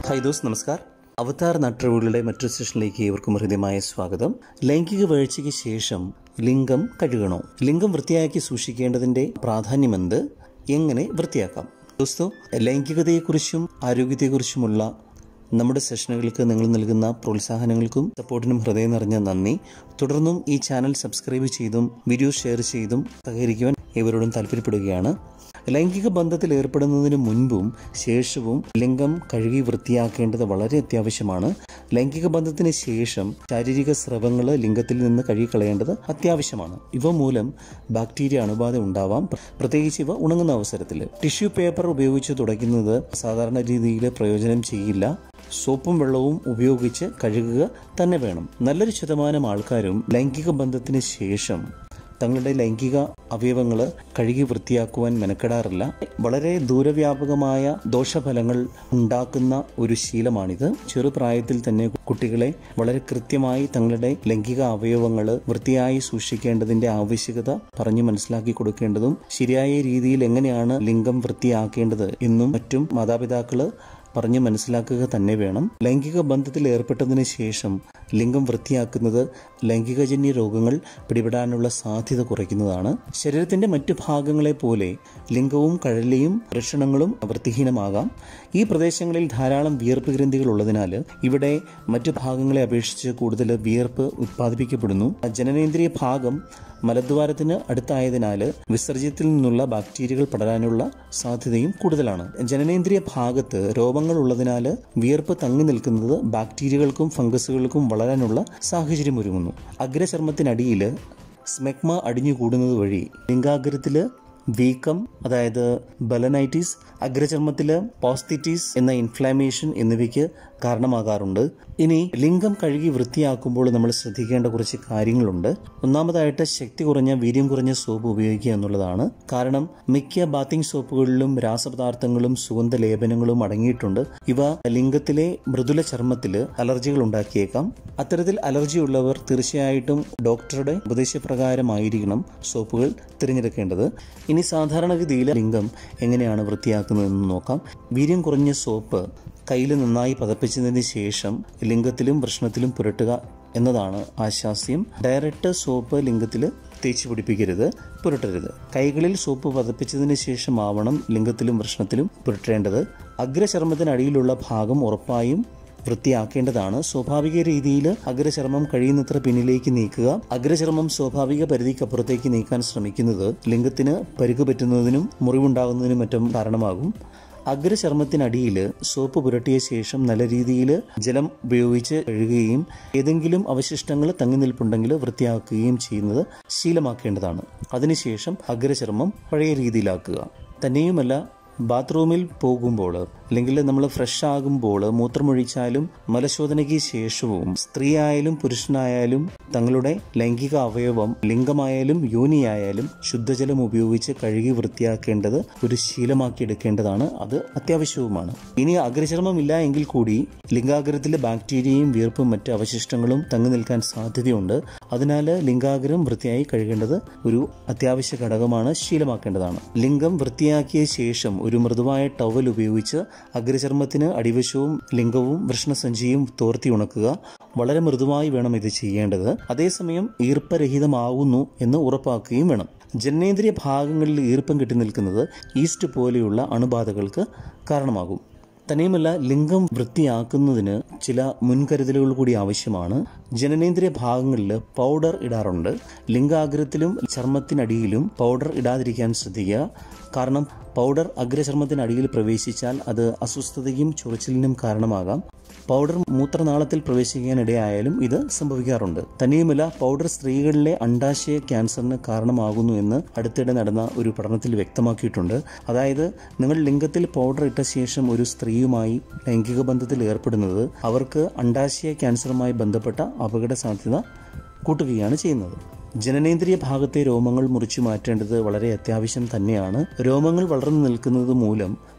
hi those നമസ്കാർ അവതാർ നട്ടറിവുകളുടെ മറ്റൊരു സെഷനിലേക്ക് ഏവർക്കും ഹൃദ്യമായ സ്വാഗതം ലൈംഗിക വീഴ്ചയ്ക്ക് ശേഷം ലിംഗം കഴുകണോ ലിംഗം വൃത്തിയാക്കി സൂക്ഷിക്കേണ്ടതിന്റെ പ്രാധാന്യമെന്ത് എങ്ങനെ വൃത്തിയാക്കാം ദോസ്തോ ലൈംഗികതയെക്കുറിച്ചും ആരോഗ്യത്തെക്കുറിച്ചുമുള്ള നമ്മുടെ സെഷനുകൾക്ക് നിങ്ങൾ നൽകുന്ന പ്രോത്സാഹനങ്ങൾക്കും സപ്പോർട്ടിനും ഹൃദയം നിറഞ്ഞ നന്ദി തുടർന്നും ഈ ചാനൽ സബ്സ്ക്രൈബ് ചെയ്തും വീഡിയോ ഷെയർ ചെയ്തും സഹകരിക്കുവാൻ ഏവരോടും താല്പര്യപ്പെടുകയാണ് ലൈംഗിക ബന്ധത്തിൽ ഏർപ്പെടുന്നതിന് മുൻപും ശേഷവും ലിംഗം കഴുകി വൃത്തിയാക്കേണ്ടത് വളരെ അത്യാവശ്യമാണ് ലൈംഗിക ബന്ധത്തിന് ശേഷം ശാരീരിക സ്രവങ്ങൾ ലിംഗത്തിൽ നിന്ന് കഴുകിക്കളയേണ്ടത് അത്യാവശ്യമാണ് ഇവ മൂലം ബാക്ടീരിയ അണുബാധ ഉണ്ടാവാം പ്ര- പ്രത്യേകിച്ച് ഇവ ഉണങ്ങുന്ന അവസരത്തിൽ ടിഷ്യൂ പേപ്പർ ഉപയോഗിച്ച് തുടയ്ക്കുന്നത് സാധാരണ രീതിയിൽ പ്രയോജനം ചെയ്യില്ല സോപ്പും വെള്ളവും ഉപയോഗിച്ച് കഴുകുക തന്നെ വേണം നല്ലൊരു ശതമാനം ആൾക്കാരും ലൈംഗിക ബന്ധത്തിന് ശേഷം തങ്ങളുടെ ലൈംഗിക അവയവങ്ങൾ കഴുകി വൃത്തിയാക്കുവാൻ മെനക്കെടാറില്ല വളരെ ദൂരവ്യാപകമായ ദോഷഫലങ്ങൾ ഉണ്ടാക്കുന്ന ഒരു ശീലമാണിത് ചെറുപ്രായത്തിൽ തന്നെ കുട്ടികളെ വളരെ കൃത്യമായി തങ്ങളുടെ ലൈംഗിക അവയവങ്ങൾ വൃത്തിയായി സൂക്ഷിക്കേണ്ടതിന്റെ ആവശ്യകത പറഞ്ഞു മനസ്സിലാക്കി കൊടുക്കേണ്ടതും ശരിയായ രീതിയിൽ എങ്ങനെയാണ് ലിംഗം വൃത്തിയാക്കേണ്ടത് എന്നും മറ്റും മാതാപിതാക്കള് പറഞ്ഞ് മനസ്സിലാക്കുക തന്നെ വേണം ലൈംഗിക ബന്ധത്തിൽ ഏർപ്പെട്ടതിന് ശേഷം ലിംഗം വൃത്തിയാക്കുന്നത് ലൈംഗികജന്യ രോഗങ്ങൾ പിടിപെടാനുള്ള സാധ്യത കുറയ്ക്കുന്നതാണ് ശരീരത്തിന്റെ മറ്റു ഭാഗങ്ങളെ പോലെ ലിംഗവും കഴലയും വൃഷണങ്ങളും വൃത്തിഹീനമാകാം ഈ പ്രദേശങ്ങളിൽ ധാരാളം വിയർപ്പ് ഗ്രന്ഥികൾ ഉള്ളതിനാൽ ഇവിടെ മറ്റു ഭാഗങ്ങളെ അപേക്ഷിച്ച് കൂടുതൽ വിയർപ്പ് ഉത്പാദിപ്പിക്കപ്പെടുന്നു ജനനേന്ദ്രിയ ഭാഗം മലദ്വാരത്തിന് അടുത്തായതിനാൽ വിസർജ്യത്തിൽ നിന്നുള്ള ബാക്ടീരിയകൾ പടരാനുള്ള സാധ്യതയും കൂടുതലാണ് ജനനേന്ദ്രിയ ഭാഗത്ത് രോഗങ്ങൾ ഉള്ളതിനാൽ വിയർപ്പ് തങ്ങി നിൽക്കുന്നത് ബാക്ടീരിയകൾക്കും ഫംഗസുകൾക്കും വളരാനുള്ള സാഹചര്യം ഒരുങ്ങുന്നു അഗ്രചർമ്മത്തിനടിയിൽ സ്മെഗ്മ അടിഞ്ഞുകൂടുന്നത് വഴി ലിംഗാഗ്രത്തില് വീക്കം അതായത് ബലനൈറ്റിസ് അഗ്രചർമ്മത്തില് പോസ്തിറ്റീസ് എന്ന ഇൻഫ്ലാമേഷൻ എന്നിവയ്ക്ക് കാരണമാകാറുണ്ട് ഇനി ലിംഗം കഴുകി വൃത്തിയാക്കുമ്പോൾ നമ്മൾ ശ്രദ്ധിക്കേണ്ട കുറച്ച് കാര്യങ്ങളുണ്ട് ഒന്നാമതായിട്ട് ശക്തി കുറഞ്ഞ വീര്യം കുറഞ്ഞ സോപ്പ് ഉപയോഗിക്കുക എന്നുള്ളതാണ് കാരണം മിക്ക ബാത്തിങ് സോപ്പുകളിലും രാസപദാർത്ഥങ്ങളും സുഗന്ധ ലേപനങ്ങളും അടങ്ങിയിട്ടുണ്ട് ഇവ ലിംഗത്തിലെ മൃദുല ചർമ്മത്തിൽ അലർജികൾ ഉണ്ടാക്കിയേക്കാം അത്തരത്തിൽ അലർജി ഉള്ളവർ തീർച്ചയായിട്ടും ഡോക്ടറുടെ ഉപദേശപ്രകാരമായിരിക്കണം സോപ്പുകൾ തിരഞ്ഞെടുക്കേണ്ടത് ഇനി സാധാരണഗതിയിൽ ലിംഗം എങ്ങനെയാണ് വൃത്തിയാക്കുന്നതെന്ന് നോക്കാം വീര്യം കുറഞ്ഞ സോപ്പ് കയ്യിൽ നന്നായി പതപ്പിച്ചതിന് ശേഷം ലിംഗത്തിലും വൃഷ്ണത്തിലും പുരട്ടുക എന്നതാണ് ആശാസ്യം ഡയറക്റ്റ് സോപ്പ് ലിംഗത്തിൽ തേച്ച് പിടിപ്പിക്കരുത് പുരട്ടരുത് കൈകളിൽ സോപ്പ് പതപ്പിച്ചതിന് ശേഷമാവണം ലിംഗത്തിലും വൃഷ്ണത്തിലും പുരട്ടേണ്ടത് അഗ്രചർമ്മത്തിനടിയിലുള്ള ഭാഗം ഉറപ്പായും വൃത്തിയാക്കേണ്ടതാണ് സ്വാഭാവിക രീതിയിൽ അഗ്രചർമ്മം കഴിയുന്നത്ര പിന്നിലേക്ക് നീക്കുക അഗ്രചർമ്മം സ്വാഭാവിക പരിധിക്കപ്പുറത്തേക്ക് നീക്കാൻ ശ്രമിക്കുന്നത് ലിംഗത്തിന് പരുക്ക് പറ്റുന്നതിനും മുറിവുണ്ടാകുന്നതിനും മറ്റും കാരണമാകും അഗ്രചർമ്മത്തിനടിയിൽ സോപ്പ് പുരട്ടിയ ശേഷം നല്ല രീതിയിൽ ജലം ഉപയോഗിച്ച് കഴുകുകയും ഏതെങ്കിലും അവശിഷ്ടങ്ങൾ തങ്ങി നിൽപ്പുണ്ടെങ്കിൽ വൃത്തിയാക്കുകയും ചെയ്യുന്നത് ശീലമാക്കേണ്ടതാണ് അതിനുശേഷം അഗ്രചർമ്മം പഴയ രീതിയിലാക്കുക തന്നെയുമല്ല ബാത്റൂമിൽ പോകുമ്പോൾ അല്ലെങ്കിൽ നമ്മൾ ഫ്രഷ് ആകുമ്പോൾ മൂത്രമൊഴിച്ചാലും മലശോധനയ്ക്ക് ശേഷവും സ്ത്രീ ആയാലും പുരുഷനായാലും തങ്ങളുടെ ലൈംഗിക അവയവം ലിംഗമായാലും യോനിയായാലും ശുദ്ധജലം ഉപയോഗിച്ച് കഴുകി വൃത്തിയാക്കേണ്ടത് ഒരു ശീലമാക്കി എടുക്കേണ്ടതാണ് അത് അത്യാവശ്യവുമാണ് ഇനി അഗ്രചർമ്മം ഇല്ല എങ്കിൽ കൂടി ലിംഗാഗ്രത്തിലെ ബാക്ടീരിയയും വീർപ്പും മറ്റ് അവശിഷ്ടങ്ങളും തങ്ങി നിൽക്കാൻ സാധ്യതയുണ്ട് അതിനാൽ ലിംഗാഗ്രം വൃത്തിയായി കഴുകേണ്ടത് ഒരു അത്യാവശ്യ ഘടകമാണ് ശീലമാക്കേണ്ടതാണ് ലിംഗം വൃത്തിയാക്കിയ ശേഷം ഒരു മൃദുവായ ടവൽ ഉപയോഗിച്ച് അഗ്രചർമ്മത്തിന് അടിവശവും ലിംഗവും വൃഷ്ണസഞ്ചിയും തോർത്തി ഉണക്കുക വളരെ മൃദുവായി വേണം ഇത് ചെയ്യേണ്ടത് അതേസമയം ഈർപ്പരഹിതമാവുന്നു എന്ന് ഉറപ്പാക്കുകയും വേണം ജനനേന്ദ്രിയ ഭാഗങ്ങളിൽ ഈർപ്പം കെട്ടി നിൽക്കുന്നത് ഈസ്റ്റ് പോലെയുള്ള അണുബാധകൾക്ക് കാരണമാകും തന്നെയുമല്ല ലിംഗം വൃത്തിയാക്കുന്നതിന് ചില മുൻകരുതലുകൾ കൂടി ആവശ്യമാണ് ജനനേന്ദ്രിയ ഭാഗങ്ങളിൽ പൗഡർ ഇടാറുണ്ട് ലിംഗാഗ്രത്തിലും ചർമ്മത്തിനടിയിലും പൗഡർ ഇടാതിരിക്കാൻ ശ്രദ്ധിക്കുക കാരണം പൗഡർ അഗ്രചർമ്മത്തിനടിയിൽ പ്രവേശിച്ചാൽ അത് അസ്വസ്ഥതയും ചൊറിച്ചിലിനും കാരണമാകാം പൗഡർ മൂത്രനാളത്തിൽ പ്രവേശിക്കാനിടയായാലും ഇത് സംഭവിക്കാറുണ്ട് തന്നെയുമല്ല പൗഡർ സ്ത്രീകളിലെ അണ്ടാശയ ക്യാൻസറിന് കാരണമാകുന്നു എന്ന് അടുത്തിടെ നടന്ന ഒരു പഠനത്തിൽ വ്യക്തമാക്കിയിട്ടുണ്ട് അതായത് നിങ്ങൾ ലിംഗത്തിൽ പൗഡർ ഇട്ട ശേഷം ഒരു സ്ത്രീയുമായി ലൈംഗിക ബന്ധത്തിൽ ഏർപ്പെടുന്നത് അവർക്ക് അണ്ടാശയ ക്യാൻസറുമായി ബന്ധപ്പെട്ട അപകട സാധ്യത കൂട്ടുകയാണ് ചെയ്യുന്നത് ജനനേന്ദ്രിയ ഭാഗത്തെ രോമങ്ങൾ മുറിച്ചു മാറ്റേണ്ടത് വളരെ അത്യാവശ്യം തന്നെയാണ് രോമങ്ങൾ വളർന്നു നിൽക്കുന്നത് മൂലം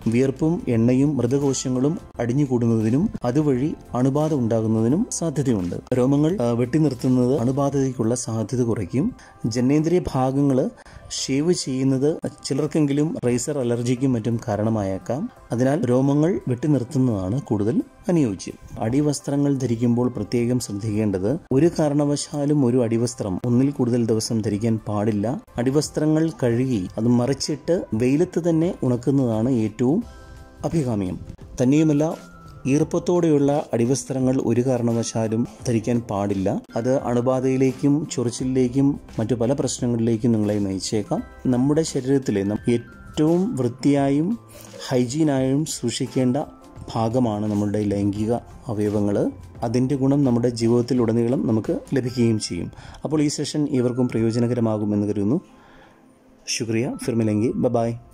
വിയർപ്പും എണ്ണയും മൃതകോശങ്ങളും അടിഞ്ഞുകൂടുന്നതിനും അതുവഴി അണുബാധ ഉണ്ടാകുന്നതിനും സാധ്യതയുണ്ട് രോമങ്ങൾ ആ, വെട്ടി നിർത്തുന്നത് അണുബാധയ്ക്കുള്ള സാധ്യത കുറയ്ക്കും ജനേന്ദ്രിയ ഭാഗങ്ങൾ ഷേവ് ചെയ്യുന്നത് ചിലർക്കെങ്കിലും റേസർ അലർജിക്കും മറ്റും കാരണമായേക്കാം അതിനാൽ രോമങ്ങൾ വെട്ടി നിർത്തുന്നതാണ് കൂടുതൽ അനുയോജ്യം അടിവസ്ത്രങ്ങൾ ധരിക്കുമ്പോൾ പ്രത്യേകം ശ്രദ്ധിക്കേണ്ടത് ഒരു കാരണവശാലും ഒരു അടിവസ്ത്രം ഒന്നിൽ കൂടുതൽ ദിവസം ധരിക്കാൻ പാടില്ല അടിവസ്ത്രങ്ങൾ കഴുകി അത് മറിച്ചിട്ട് വെയിലത്ത് തന്നെ ഉണക്കുന്നതാണ് ഏറ്റവും അഭികാമ്യം തന്നെയുമല്ല ഈർപ്പത്തോടെയുള്ള അടിവസ്ത്രങ്ങൾ ഒരു കാരണവശാലും ധരിക്കാൻ പാടില്ല അത് അണുബാധയിലേക്കും ചൊറിച്ചിലിലേക്കും മറ്റു പല പ്രശ്നങ്ങളിലേക്കും നിങ്ങളെ നയിച്ചേക്കാം നമ്മുടെ ശരീരത്തിലെ നം- ഏറ്റവും വൃത്തിയായും ഹൈജീനായും സൂക്ഷിക്കേണ്ട ഭാഗമാണ് നമ്മളുടെ ലൈംഗിക അവയവങ്ങൾ അതിൻ്റെ ഗുണം നമ്മുടെ ജീവിതത്തിൽ ഉടനീളം നമുക്ക് ലഭിക്കുകയും ചെയ്യും അപ്പോൾ ഈ സെഷൻ ഇവർക്കും പ്രയോജനകരമാകുമെന്ന് കരുതുന്നു ശുക്രിയ ഫിർമിലെങ്കി ബ ബായ്